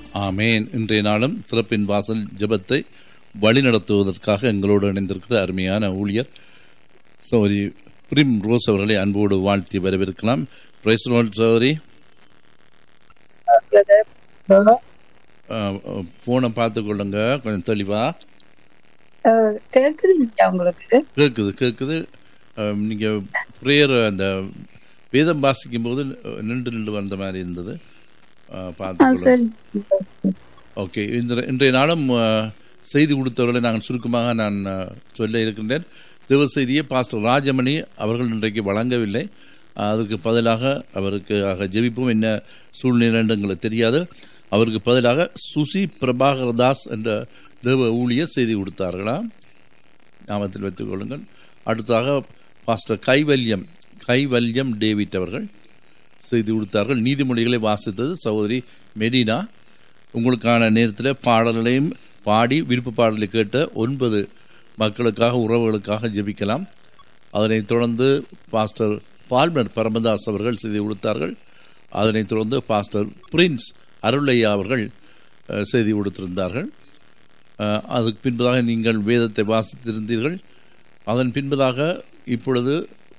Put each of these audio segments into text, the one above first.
ஆமேன் இன்றைய நாளும் திறப்பின் வாசல் ஜெபத்தை வழிநடத்துவதற்காக எங்களோடு இணைந்திருக்கிற அருமையான ஊழியர் சௌரி பிரிம் ரோஸ் அவர்களை அன்போடு வாழ்த்தி வரவேற்கலாம் பிரைஸ் சௌரி போனை பார்த்து கொள்ளுங்க கொஞ்சம் தெளிவா அஹ், கேக்குதுங்களா உங்களுக்கு கேட்குது கேட்குது அஹ், நீங்க ப்ரேயர் அந்த வேதம் வாசிக்கும் போது நின்று நின்று வந்த மாதிரி இருந்தது அஹ், ஆ, பார்த்து கொள்ளுங்க. சரி ஓகே இந்த இன்றைய நாளும் அஹ், செய்தி கொடுத்தவர்களை நான் சுருக்கமாக நான் அஹ், சொல்ல இருக்கின்றேன் தேவ செய்தியை பாஸ்டர் ராஜமணி அவர்கள் இன்றைக்கு வழங்கவில்லை அதுக்கு பதிலாக அவருக்கு ஆக ஜெபிப்போம் என்ன சூழ்நிலை என்று எங்களுக்கு தெரியாது அவருக்கு பதிலாக சுசி பிரபாகர் தாஸ் என்ற தேவ ஊழியர் செய்தி கொடுத்தார்களா நாமத்தில் வைத்துக் கொள்ளுங்கள் அடுத்ததாக பாஸ்டர் கைவல்யம் கைவல்யம் டேவிட் அவர்கள் செய்தி கொடுத்தார்கள் நீதிமொழிகளை வாசித்தது சகோதரி மெரினா உங்களுக்கான நேரத்தில் பாடல்களையும் பாடி விருப்ப பாடலை கேட்ட ஒன்பது மக்களுக்காக உறவுகளுக்காக ஜெபிக்கலாம் அதனைத் தொடர்ந்து பாஸ்டர் பால்மர் பரமதாஸ் அவர்கள் செய்தி கொடுத்தார்கள் அதனைத் தொடர்ந்து பாஸ்டர் பிரின்ஸ் அருளையா அவர்கள் அஹ், செய்தி கொடுத்திருந்தார்கள் அஹ், அதுக்கு பின்பதாக நீங்கள் வேதத்தை வாசித்திருந்தீர்கள் அதன் பின்பதாக இப்பொழுது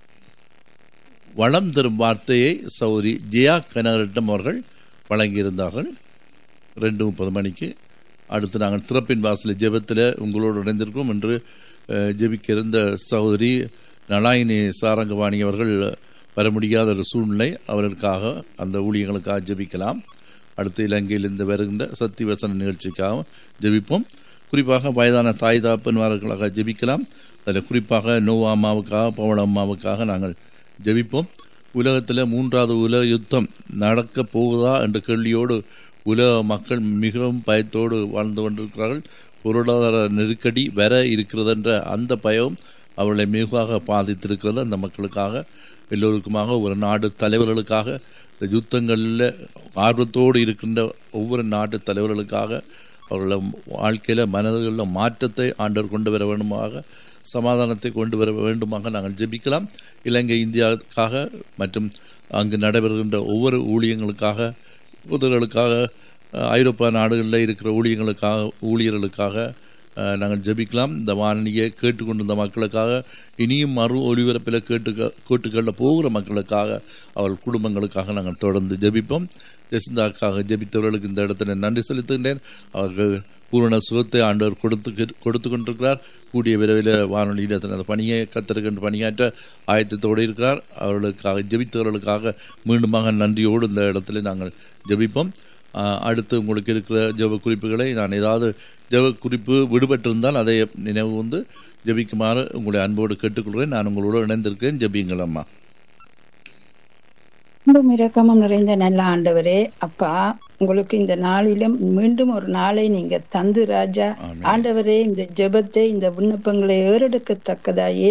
வளம் தரும் வார்த்தையை சௌரி ஜெயா கனகரட்டம் அவர்கள் வழங்கியிருந்தார்கள் ரெண்டு முப்பது மணிக்கு அடுத்து நாங்கள் திறப்பின் வாசல் ஜெபத்தில் உங்களோடு இணைந்திருக்கோம் என்று அஹ், ஜெபிக்க இருந்த சகோதரி நலாயினி சாரங்கவாணி அவர்கள் வர முடியாத ஒரு சூழ்நிலை அவர்களுக்காக அந்த ஊழியர்களுக்காக ஜெபிக்கலாம் அடுத்து இலங்கையில் இருந்து வருகின்ற சத்திவசன நிகழ்ச்சிக்காக ஜெபிப்போம் குறிப்பாக வயதான தாய் தாப்பன்மார்களுக்காக ஜெபிக்கலாம் அதில் குறிப்பாக நோவா அம்மாவுக்காக பவள அம்மாவுக்காக நாங்கள் ஜெபிப்போம் உலகத்தில் மூன்றாவது உலக யுத்தம் நடக்க போகுதா என்ற கேள்வியோடு உலக மக்கள் மிகவும் பயத்தோடு வாழ்ந்து கொண்டிருக்கிறார்கள் பொருளாதார நெருக்கடி வர இருக்கிறது என்ற அந்த பயம் அவர்களை மிகுவாக பாதித்திருக்கிறது அந்த மக்களுக்காக எல்லோருக்குமாக ஒரு நாடு தலைவர்களுக்காக இந்த யுத்தங்களில் ஆர்வத்தோடு இருக்கின்ற ஒவ்வொரு நாட்டு தலைவர்களுக்காக அவர்கள வாழ்க்கையில் மனதில் மாற்றத்தை ஆண்டவர் கொண்டு வர வேண்டுமாக சமாதானத்தை கொண்டு வர வேண்டுமாக நாங்கள் ஜெபிக்கலாம் இலங்கை இந்தியாவுக்காக மற்றும் அங்கு நடைபெறுகின்ற ஒவ்வொரு ஊழியங்களுக்காக புதர்களுக்காக அஹ், ஐரோப்பா நாடுகளில் இருக்கிற ஊழியங்களுக்காக ஊழியர்களுக்காக அஹ், நாங்கள் ஜெபிக்கலாம் இந்த வானொலியை கேட்டுக்கொண்டிருந்த மக்களுக்காக இனியும் மறு ஒலிபரப்பில் கேட்டு கேட்டுக்கொள்ள போகிற மக்களுக்காக அவள் குடும்பங்களுக்காக நாங்கள் தொடர்ந்து ஜெபிப்போம் ஜெசிந்தாக்காக ஜெபித்தவர்களுக்கு இந்த இடத்துல நன்றி செலுத்துகின்றேன் அவர்கள் பூரண சுகத்தை ஆண்டவர் கொடுத்து கொடுத்து கொண்டிருக்கிறார் கூடிய விரைவில் வானொலியில் தனது பணியை கத்திருக்கின்ற பணியாற்ற ஆயத்தத்தோடு இருக்கிறார் அவர்களுக்காக ஜெபித்தவர்களுக்காக மீண்டுமாக நன்றியோடு இந்த இடத்துல நாங்கள் ஜெபிப்போம் ஆஹ், அடுத்து உங்களுக்கு இருக்கிற ஜெப குறிப்புகளை நான் ஏதாவது ஜெப குறிப்பு விடுபட்டிருந்தால் அதை நினைவு வந்து ஜெபிக்குமாறு உங்களை அன்போடு கேட்டுக்கொள்கிறேன் நான் உங்களோடு இணைந்திருக்கிறேன் ஜெபியுங்கள் அம்மா அன்பும் இரக்கமும் நிறைந்த நல்ல ஆண்டவரே அப்பா உங்களுக்கு இந்த நாளிலும் மீண்டும் ஒரு நாளை நீங்க தந்து ராஜா ஆமென். ஆண்டவரே இந்த ஜெபத்தை இந்த விண்ணப்பங்களை ஏறெடுக்கத்தக்கதா